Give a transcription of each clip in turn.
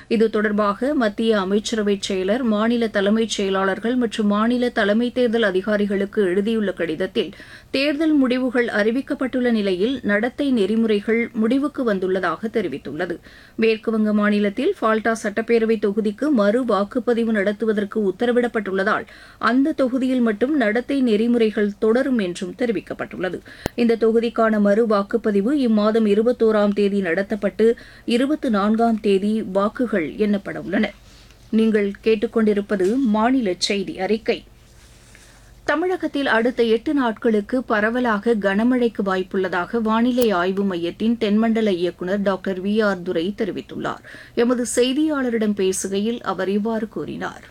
இது தொடர்பாக மத்திய அமைச்சரவை செயலர் மாநில தலைமைச் செயலாளர்கள் மற்றும் மாநில தலைமை தேர்தல் அதிகாரிகளுக்கு எழுதியுள்ள கடிதத்தில் தேர்தல் முடிவுகள் அறிவிக்கப்பட்டுள்ள நிலையில் நடத்தை நெறிமுறைகள் முடிவுக்கு வந்துள்ளதாக தெரிவித்துள்ளது மேற்குவங்க மாநிலத்தில் ஃபால்டா சட்டப்பேரவை தொகுதிக்கு மறு வாக்குப்பதிவு நடத்துவதற்கு உத்தரவிடப்பட்டுள்ளதால் அந்த தொகுதியில் மட்டும் நடத்தை நெறிமுறைகள் தொடரும் என்றும் தெரிவிக்கப்பட்டுள்ளது இந்த தொகுதிக்கான மறு வாக்குப்பதிவு இம்மாதம் இருபத்தோராம் தேதி நடத்தப்பட்டு இருபத்தி நான்காம் தேதி வாக்குகள் எண்ணப்பட உள்ளன நீங்கள் கேட்டுக்கொண்டிருப்பது மாநில செய்தி அறிக்கை தமிழகத்தில் அடுத்த எட்டு நாட்களுக்கு பரவலாக கனமழைக்கு வாய்ப்புள்ளதாக வானிலை ஆய்வு மையத்தின் தென்மண்டல இயக்குநர் டாக்டர் வி ஆர் துரை தெரிவித்துள்ளார் எமது செய்தியாளரிடம் பேசுகையில் அவர் இவ்வாறு கூறினார்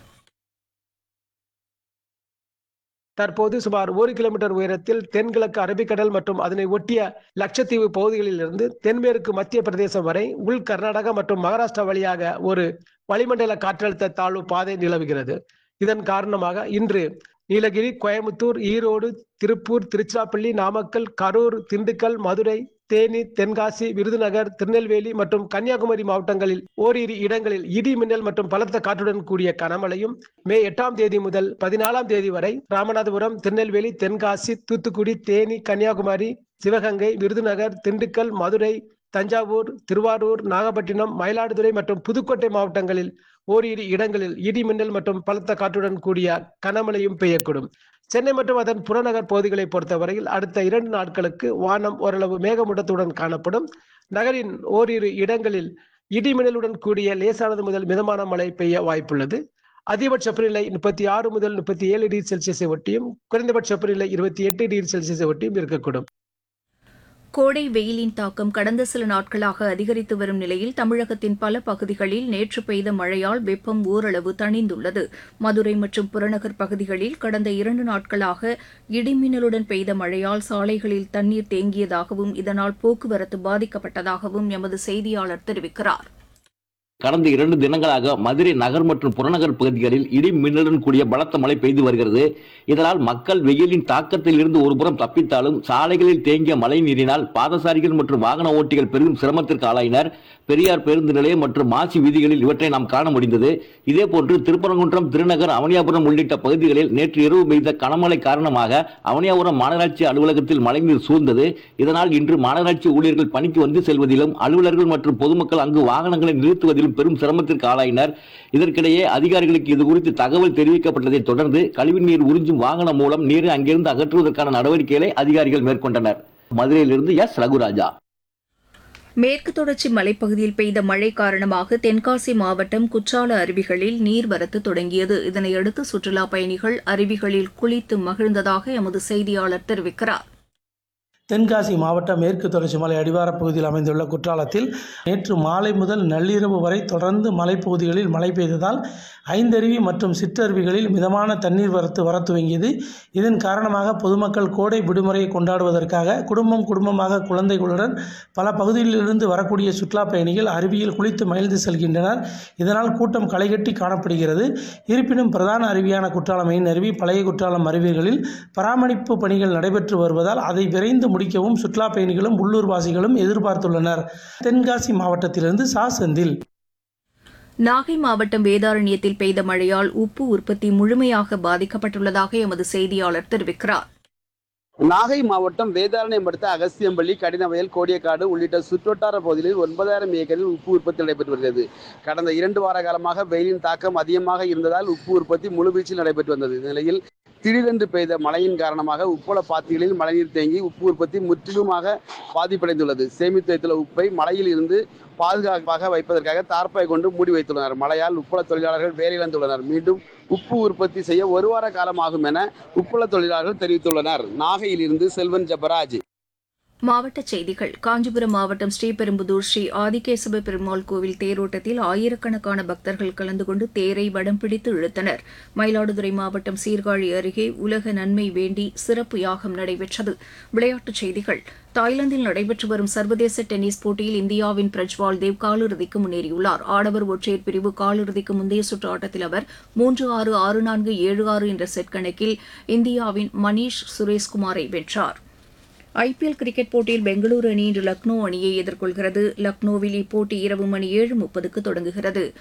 தற்போது சுமார் ஒரு கிலோமீட்டர் உயரத்தில் தென்கிழக்கு அரபிக்கடல் மற்றும் அதனை ஒட்டிய லட்சத்தீவு பகுதிகளிலிருந்து தென்மேற்கு மத்திய பிரதேசம் வரை உள் கர்நாடகா மற்றும் மகாராஷ்டிரா வழியாக ஒரு வளிமண்டல காற்றழுத்த தாழ்வு பாதை நிலவுகிறது இதன் காரணமாக இன்று நீலகிரி கோயம்புத்தூர் ஈரோடு திருப்பூர் திருச்சிராப்பள்ளி நாமக்கல் கரூர் திண்டுக்கல் மதுரை தேனி தென்காசி விருதுநகர் திருநெல்வேலி மற்றும் கன்னியாகுமரி மாவட்டங்களில் ஓரிரு இடங்களில் இடி மின்னல் மற்றும் பலத்த காற்றுடன் கூடிய கனமழையும் மே எட்டாம் தேதி முதல் பதினாலாம் தேதி வரை ராமநாதபுரம் திருநெல்வேலி தென்காசி தூத்துக்குடி தேனி கன்னியாகுமரி சிவகங்கை விருதுநகர் திண்டுக்கல் மதுரை தஞ்சாவூர் திருவாரூர் நாகப்பட்டினம் மயிலாடுதுறை மற்றும் புதுக்கோட்டை மாவட்டங்களில் ஓரிரு இடங்களில் இடி மின்னல் மற்றும் பலத்த காற்றுடன் கூடிய கனமழையும் பெய்யக்கூடும் சென்னை மற்றும் அதன் புறநகர் பகுதிகளை பொறுத்தவரையில் அடுத்த இரண்டு நாட்களுக்கு வானம் ஓரளவு மேகமூட்டத்துடன் காணப்படும் நகரின் ஓரிரு இடங்களில் இடிமின்னலுடன் கூடிய லேசானது முதல் மிதமான மழை பெய்ய வாய்ப்புள்ளது அதிகபட்ச வெப்பநிலை முப்பத்தி ஆறு முதல் முப்பத்தி ஏழு டிகிரி செல்சியஸை ஒட்டியும் குறைந்தபட்ச வெப்பநிலை இருபத்தி எட்டு டிகிரி செல்சியஸை ஒட்டியும் இருக்கக்கூடும் கோடை வெயிலின் தாக்கம் கடந்த சில நாட்களாக அதிகரித்து வரும் நிலையில் தமிழகத்தின் பல பகுதிகளில் நேற்று பெய்த மழையால் வெப்பம் ஓரளவு தணிந்துள்ளது மதுரை மற்றும் புறநகர் பகுதிகளில் கடந்த இரண்டு நாட்களாக இடிமின்னலுடன் பெய்த மழையால் சாலைகளில் தண்ணீர் தேங்கியதாகவும் இதனால் போக்குவரத்து பாதிக்கப்பட்டதாகவும் எமது செய்தியாளர் தெரிவிக்கிறார் கடந்த இரண்டு தினங்களாக மதுரை நகர் மற்றும் புறநகர் பகுதிகளில் இடி மின்னலுடன் கூடிய பலத்த மழை பெய்து வருகிறது இதனால் மக்கள் வெயிலின் தாக்கத்தில் இருந்து ஒருபுறம் தப்பித்தாலும் சாலைகளில் தேங்கிய மழை நீரினால் பாதசாரிகள் மற்றும் வாகன ஓட்டிகள் பெரும் சிரமத்திற்கு ஆளாயினர் பெரியார் பேருந்து நிலையம் மற்றும் மாசி வீதிகளில் இவற்றை நாம் காண முடிந்தது இதேபோன்று திருப்பரங்குன்றம் திருநகர் அவனியாபுரம் உள்ளிட்ட பகுதிகளில் நேற்று இரவு பெய்த கனமழை காரணமாக அவனியாபுரம் மாநகராட்சி அலுவலகத்தில் மழைநீர் சூழ்ந்தது இதனால் இன்று மாநகராட்சி ஊழியர்கள் பணிக்கு வந்து செல்வதிலும் அலுவலர்கள் மற்றும் பொதுமக்கள் அங்கு வாகனங்களை நிறுத்துவதிலும் பெரும் சிரமத்திற்கு ஆளாயினர் இதற்கிடையே அதிகாரிகளுக்கு இது குறித்து தகவல் தெரிவிக்கப்பட்டதை தொடர்ந்து கழிவுநீர் உறிஞ்சும் வாகனம் மூலம் நீரை அங்கிருந்து அகற்றுவதற்கான நடவடிக்கைகளை அதிகாரிகள் மேற்கொண்டனர் மதுரையிலிருந்து எஸ் ரகுராஜா மேற்கு தொடர்ச்சி மலைப்பகுதியில் பெய்த மழை காரணமாக தென்காசி மாவட்டம் குற்றால அருவிகளில் நீர்வரத்து தொடங்கியது இதனையடுத்து சுற்றுலாப் பயணிகள் அருவிகளில் குளித்து மகிழ்ந்ததாக எமது செய்தியாளர் தெரிவிக்கிறார் தென்காசி மாவட்டம் மேற்கு தொடர்ச்சி மலை அடிவாரப் பகுதியில் அமைந்துள்ள குற்றாலத்தில் நேற்று மாலை முதல் நள்ளிரவு வரை தொடர்ந்து மலைப்பகுதிகளில் மழை பெய்ததால் ஐந்தருவி மற்றும் சிற்றருவிகளில் மிதமான தண்ணீர் வரத்து வர துவங்கியது இதன் காரணமாக பொதுமக்கள் கோடை விடுமுறையை கொண்டாடுவதற்காக குடும்பம் குடும்பமாக குழந்தைகளுடன் பல பகுதிகளிலிருந்து வரக்கூடிய சுற்றுலா பயணிகள் அருவியில் குளித்து மகிழ்ந்து செல்கின்றனர் இதனால் கூட்டம் களைகட்டி காணப்படுகிறது இருப்பினும் பிரதான அருவியான குற்றாலம் மெயின் அருவி பழைய குற்றாலம் அருவிகளில் பராமரிப்பு பணிகள் நடைபெற்று வருவதால் அதை விரைந்து முடிக்கவும் சுற்றுலா பயணிகளும் உள்ளூர்வாசிகளும் எதிர்பார்த்துள்ளனர் தென்காசி மாவட்டத்திலிருந்து சா செந்தில் நாகை மாவட்டம் வேதாரண்யத்தில் பெய்த மழையால் உப்பு உற்பத்தி முழுமையாக பாதிக்கப்பட்டுள்ளதாக எமது செய்தியாளர் தெரிவிக்கிறார் நாகை மாவட்டம் வேதாரண்யம் அடுத்த அகஸ்தியம்பள்ளி கடினவயல் கோடியக்காடு உள்ளிட்ட சுற்றுவட்டார பகுதிகளில் ஒன்பதாயிரம் ஏக்கரில் உப்பு உற்பத்தி நடைபெற்று வருகிறது கடந்த இரண்டு வார காலமாக வெயிலின் தாக்கம் அதிகமாக இருந்ததால் உப்பு உற்பத்தி முழுவீச்சில் நடைபெற்று வந்தது இந்த நிலையில் திடீரென்று பெய்த மழையின் காரணமாக உப்பள பாத்திகளில் மழைநீர் தேங்கி உப்பு உற்பத்தி முற்றிலுமாக பாதிப்படைந்துள்ளது சேமித்து வைத்துள்ள உப்பை மழையில் இருந்து பாதுகாப்பாக வைப்பதற்காக தார்ப்பாய் கொண்டு மூடி வைத்துள்ளனர் மழையால் உப்பள தொழிலாளர்கள் வேலையிழந்துள்ளனர் மீண்டும் உப்பு உற்பத்தி செய்ய ஒரு வார காலமாகும் என உப்பள தொழிலாளர்கள் தெரிவித்துள்ளனர் நாகையிலிருந்து செல்வன் ஜபராஜ் மாவட்டச் செய்திகள் காஞ்சிபுரம் மாவட்டம் ஸ்ரீபெரும்புதூர் ஸ்ரீ ஆதிகேசவ பெருமாள் கோவில் தேரோட்டத்தில் ஆயிரக்கணக்கான பக்தர்கள் கலந்து கொண்டு தேரை வடம் பிடித்து இழுத்தனர் மயிலாடுதுறை மாவட்டம் சீர்காழி அருகே உலக நன்மை வேண்டி சிறப்பு யாகம் நடைபெற்றது விளையாட்டுச் செய்திகள் தாய்லாந்தில் நடைபெற்று வரும் சர்வதேச டென்னிஸ் போட்டியில் இந்தியாவின் பிரஜ்வால் தேவ் காலிறுதிக்கு முன்னேறியுள்ளார் ஆடவர் ஒற்றையர் பிரிவு காலிறுதிக்கு முந்தைய சுற்று ஆட்டத்தில் அவர் மூன்று ஆறு ஆறு நான்கு ஏழு ஆறு என்ற செட் கணக்கில் இந்தியாவின் மணீஷ் சுரேஷ்குமாரை வென்றார் ஐபிஎல் கிரிக்கெட் போட்டியில் பெங்களூரு அணி இன்று லக்னோ அணியை எதிர்கொள்கிறது லக்னோவில் இப்போட்டி இரவு மணி ஏழு முப்பதுக்கு தொடங்குகிறது